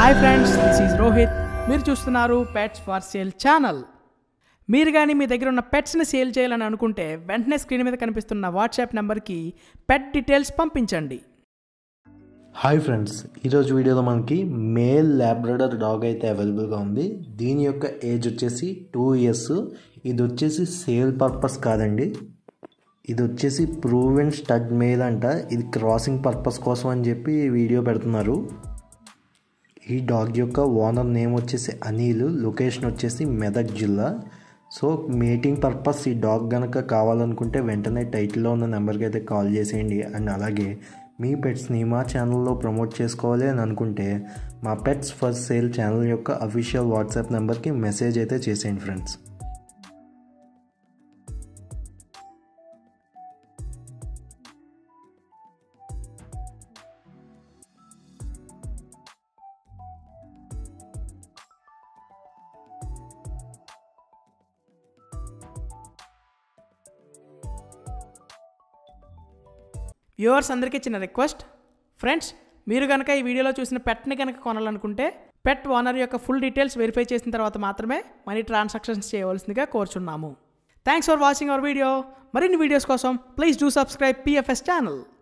hi friends this is Rohit మీరు చూస్తున్నారు pets far sale channel మీరు కానీ మీ దగ్గర ఉన్న పెట్స్ని సేల్ చేయాలని అనుకుంటే వెంటనే స్క్రీన్ మీద కనిపిస్తున్న వాట్సాప్ నెంబర్కి పెట్ డీటెయిల్స్ పంపించండి హాయ్ ఫ్రెండ్స్ ఈరోజు వీడియోలో మనకి మేల్ ల్యాబ్రడర్ డాగ్ అయితే అవైలబుల్గా ఉంది దీని యొక్క ఏజ్ వచ్చేసి టూ ఇయర్స్ ఇది వచ్చేసి సేల్ పర్పస్ కాదండి ఇది వచ్చేసి ప్రూవెన్ స్టడ్ మేల్ అంట ఇది క్రాసింగ్ పర్పస్ కోసం అని చెప్పి వీడియో పెడుతున్నారు ఈ డాగ్ యొక్క ఓనర్ నేమ్ వచ్చేసి అనిల్ లొకేషన్ వచ్చేసి మెదక్ జిల్లా సో మీటింగ్ పర్పస్ ఈ డాగ్ కనుక కావాలనుకుంటే వెంటనే టైటిల్లో ఉన్న నెంబర్కి అయితే కాల్ చేసేయండి అండ్ అలాగే మీ పెట్స్ని మా ఛానల్లో ప్రమోట్ చేసుకోవాలి అని అనుకుంటే మా పెట్స్ ఫర్ సేల్ ఛానల్ యొక్క అఫీషియల్ వాట్సాప్ నెంబర్కి మెసేజ్ అయితే చేసేయండి ఫ్రెండ్స్ వ్యూవర్స్ అందరికీ చిన్న రిక్వెస్ట్ ఫ్రెండ్స్ మీరు కనుక ఈ వీడియోలో చూసిన పెట్ని కనుక కొనాలనుకుంటే పెట్ ఓనర్ యొక్క ఫుల్ డీటెయిల్స్ వెరిఫై చేసిన తర్వాత మాత్రమే మనీ ట్రాన్సాక్షన్స్ చేయవలసిందిగా కోరుచున్నాము thanks for watching our video మరిన్ని వీడియోస్ కోసం please do subscribe PFS channel